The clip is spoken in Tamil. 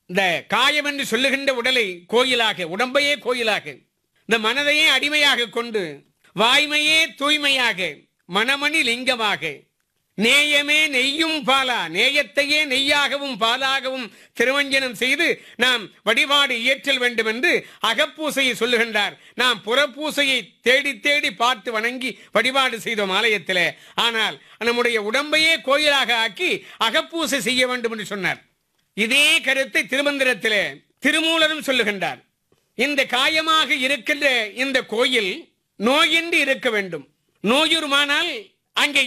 இந்த காயம் என்று சொல்லுகின்ற உடலை கோயிலாக உடம்பையே கோயிலாக இந்த மனதையே அடிமையாக கொண்டு வாய்மையே தூய்மையாக மனமணி லிங்கமாக நேயமே நெய்யும் பாலா நேயத்தையே நெய்யாகவும் பாலாகவும் திருவஞ்சனம் செய்து நாம் வழிபாடு இயற்றல் வேண்டும் என்று அகப்பூசையை சொல்லுகின்றார் நாம் புறப்பூசையை தேடி தேடி பார்த்து வணங்கி வழிபாடு செய்தோம் ஆலயத்திலே ஆனால் நம்முடைய உடம்பையே கோயிலாக ஆக்கி அகப்பூசை செய்ய வேண்டும் என்று சொன்னார் இதே கருத்தை திருமந்திரத்திலே திருமூலரும் சொல்லுகின்றார் இந்த காயமாக இருக்கின்ற இந்த கோயில் நோயின்றி இருக்க வேண்டும் நோயுருமானால் அங்கே